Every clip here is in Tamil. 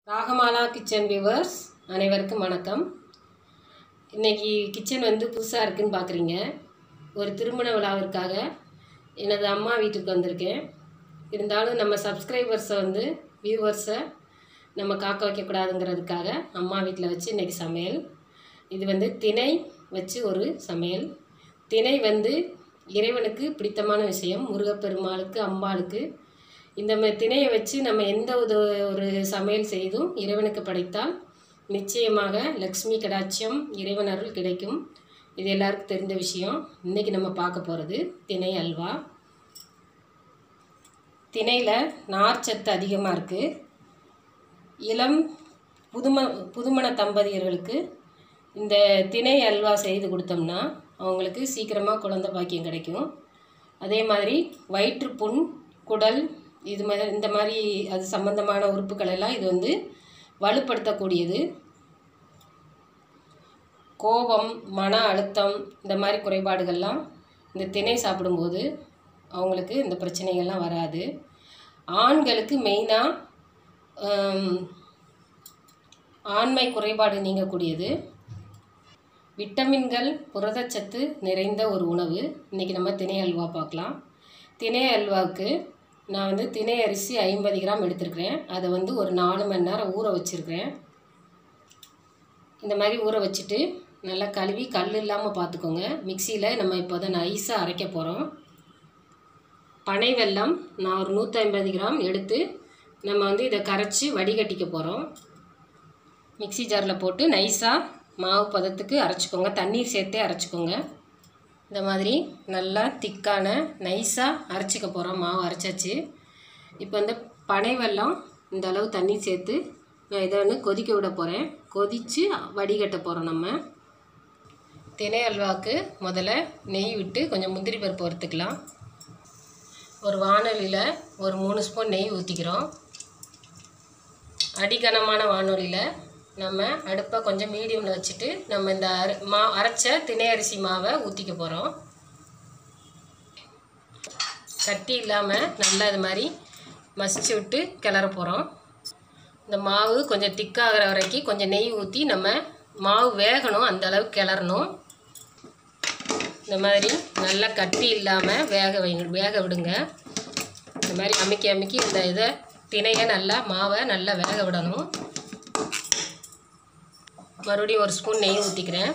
ராகமாலா கிச்சன் வியூவர்ஸ் அனைவருக்கும் வணக்கம் இன்றைக்கி கிச்சன் வந்து புதுசாக இருக்குன்னு பார்க்குறீங்க ஒரு திருமண விழாவிற்காக எனது அம்மா வீட்டுக்கு வந்திருக்கேன் இருந்தாலும் நம்ம சப்ஸ்கிரைபர்ஸை வந்து வியூவர்ஸை நம்ம காக்க வைக்கக்கூடாதுங்கிறதுக்காக அம்மா வீட்டில் வச்சு இன்றைக்கி சமையல் இது வந்து திணை வச்சு ஒரு சமையல் திணை வந்து இறைவனுக்கு பிடித்தமான விஷயம் முருகப்பெருமாளுக்கு அம்பாளுக்கு இந்த ம திணையை வச்சு நம்ம எந்த ஒரு ஒரு சமையல் செய்தும் இறைவனுக்கு படைத்தால் நிச்சயமாக லக்ஷ்மி கடாட்சியம் இறைவன் அருள் கிடைக்கும் இது எல்லாருக்கும் தெரிந்த விஷயம் இன்றைக்கி நம்ம பார்க்க போகிறது திணை அல்வா திணையில் நார்ச்சத்து அதிகமாக இருக்குது இளம் புதும புதுமண தம்பதியர்களுக்கு இந்த திணை அல்வா செய்து கொடுத்தோம்னா அவங்களுக்கு சீக்கிரமாக குழந்தை பாக்கியம் கிடைக்கும் அதே மாதிரி வயிற்றுப்புண் குடல் இது மாதிரி இந்த மாதிரி அது சம்பந்தமான உறுப்புகள் எல்லாம் இது வந்து வலுப்படுத்தக்கூடியது கோபம் மன அழுத்தம் இந்த மாதிரி குறைபாடுகள்லாம் இந்த திணை சாப்பிடும்போது அவங்களுக்கு இந்த பிரச்சனைகள்லாம் வராது ஆண்களுக்கு மெயினாக ஆண்மை குறைபாடு நீங்கக்கூடியது விட்டமின்கள் புரதச்சத்து நிறைந்த ஒரு உணவு இன்றைக்கி நம்ம திணை அல்வா பார்க்கலாம் திணை அல்வாவுக்கு நான் வந்து திணை அரிசி ஐம்பது கிராம் எடுத்திருக்கிறேன் அதை வந்து ஒரு நாலு மணி நேரம் ஊற வச்சுருக்கிறேன் இந்த மாதிரி ஊற வச்சுட்டு நல்லா கழுவி கல் இல்லாமல் பார்த்துக்கோங்க மிக்சியில் நம்ம இப்போ தான் நைஸாக அரைக்க போகிறோம் பனை வெல்லம் நான் ஒரு நூற்றி ஐம்பது கிராம் எடுத்து நம்ம வந்து இதை கரைச்சி வடிகட்டிக்க போகிறோம் மிக்சி ஜாரில் போட்டு நைஸாக மாவு பதத்துக்கு அரைச்சிக்கோங்க தண்ணீர் சேர்த்தே அரைச்சிக்கோங்க இந்த மாதிரி நல்லா திக்கான நைஸாக அரைச்சிக்க போகிறோம் மாவு அரைச்சாச்சு இப்போ வந்து பனை வெல்லம் இந்த அளவு தண்ணி சேர்த்து நான் இதை வந்து கொதிக்க விட போகிறேன் கொதித்து வடிகட்ட போகிறோம் நம்ம தினை அல்வாவுக்கு முதல்ல நெய் விட்டு கொஞ்சம் முந்திரி பருப்பு வறுத்துக்கலாம் ஒரு வானொலியில் ஒரு மூணு ஸ்பூன் நெய் ஊற்றிக்கிறோம் அடிகனமான வானொலியில் நம்ம அடுப்பை கொஞ்சம் மீடியமில் வச்சுட்டு நம்ம இந்த அரை மா அரைச்ச திணை அரிசி மாவை ஊற்றிக்க போகிறோம் கட்டி இல்லாமல் நல்லா இது மாதிரி மசிச்சு விட்டு கிளற போகிறோம் இந்த மாவு கொஞ்சம் திக்காகிற வரைக்கும் கொஞ்சம் நெய் ஊற்றி நம்ம மாவு வேகணும் அந்த அளவுக்கு கிளறணும் இந்த மாதிரி நல்லா கட்டி இல்லாமல் வேக வைங்க வேக விடுங்க இந்த மாதிரி அமுக்கி அமுக்கி இந்த இதை திணையை நல்லா மாவை நல்லா வேக விடணும் மறுபடியும் ஒரு ஸ்பூன் நெய் ஊற்றிக்கிறேன்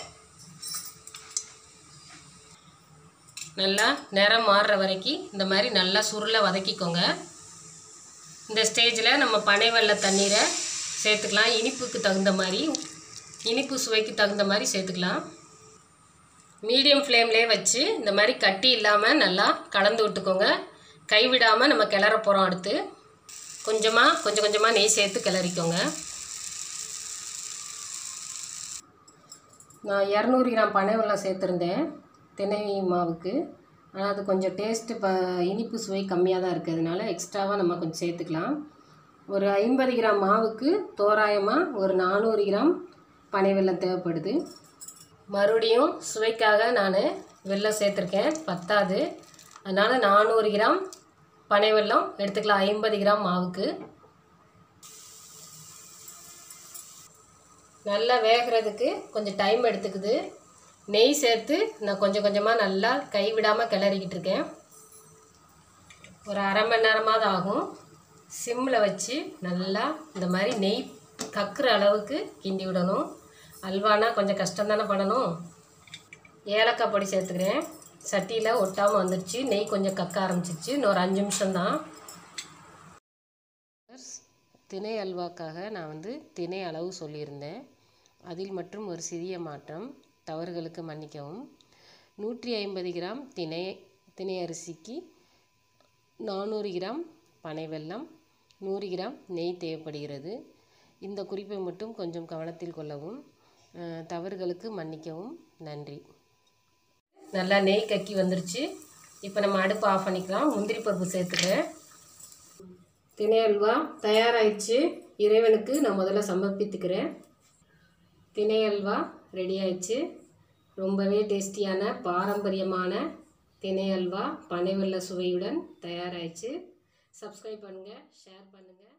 நல்லா நிறம் மாறுற வரைக்கும் இந்த மாதிரி நல்லா சுருளை வதக்கிக்கோங்க இந்த ஸ்டேஜில் நம்ம பனை வெள்ள தண்ணீரை சேர்த்துக்கலாம் இனிப்புக்கு தகுந்த மாதிரி இனிப்பு சுவைக்கு தகுந்த மாதிரி சேர்த்துக்கலாம் மீடியம் ஃப்ளேம்லேயே வச்சு இந்த மாதிரி கட்டி இல்லாமல் நல்லா கலந்து விட்டுக்கோங்க கைவிடாமல் நம்ம கிளற போகிறோம் அடுத்து கொஞ்சமாக கொஞ்சம் கொஞ்சமாக நெய் சேர்த்து கிளறிக்கோங்க நான் இரநூறு கிராம் பனை வெல்லம் சேர்த்துருந்தேன் திணை மாவுக்கு ஆனால் அது கொஞ்சம் டேஸ்ட்டு ப இனிப்பு சுவை கம்மியாக தான் இருக்கிறதுனால எக்ஸ்ட்ராவாக நம்ம கொஞ்சம் சேர்த்துக்கலாம் ஒரு ஐம்பது கிராம் மாவுக்கு தோராயமாக ஒரு நானூறு கிராம் பனை வெல்லம் தேவைப்படுது மறுபடியும் சுவைக்காக நான் வெல்லம் சேர்த்துருக்கேன் பத்தாது அதனால் நானூறு கிராம் பனை வெல்லம் எடுத்துக்கலாம் ஐம்பது கிராம் மாவுக்கு நல்லா வேகிறதுக்கு கொஞ்சம் டைம் எடுத்துக்குது நெய் சேர்த்து நான் கொஞ்சம் கொஞ்சமாக நல்லா கைவிடாமல் கிளறிக்கிட்டு இருக்கேன் ஒரு அரை மணி நேரமாவது ஆகும் சிம்மில் வச்சு நல்லா இந்த மாதிரி நெய் கக்குற அளவுக்கு கிண்டி விடணும் அல்வானா கொஞ்சம் கஷ்டம் தானே பண்ணணும் ஏலக்காய் பொடி சேர்த்துக்கிறேன் சட்டியில் ஒட்டாமல் வந்துடுச்சு நெய் கொஞ்சம் கக்க ஆரம்பிச்சிருச்சு இன்னொரு அஞ்சு நிமிஷம்தான் திணை அல்வாக்காக நான் வந்து திணை அளவு சொல்லியிருந்தேன் அதில் மற்றும் ஒரு சிறிய மாற்றம் தவறுகளுக்கு மன்னிக்கவும் நூற்றி ஐம்பது கிராம் திணை திணை அரிசிக்கு நானூறு கிராம் பனை வெல்லம் நூறு கிராம் நெய் தேவைப்படுகிறது இந்த குறிப்பை மட்டும் கொஞ்சம் கவனத்தில் கொள்ளவும் தவறுகளுக்கு மன்னிக்கவும் நன்றி நல்லா நெய் கக்கி வந்துருச்சு இப்போ நம்ம அடுப்பு ஆஃப் பண்ணிக்கலாம் முந்திரி பருப்பு சேர்த்துக்கிறேன் திணை அல்வா தயாராகிடுச்சு இறைவனுக்கு நான் முதல்ல சமர்ப்பித்துக்கிறேன் திணை அல்வா ரெடி ஆயிடுச்சு ரொம்பவே டேஸ்டியான பாரம்பரியமான திணை அல்வா பனை வெள்ள சுவையுடன் தயாராகிடுச்சு சப்ஸ்கிரைப் பண்ணுங்கள் ஷேர் பண்ணுங்கள்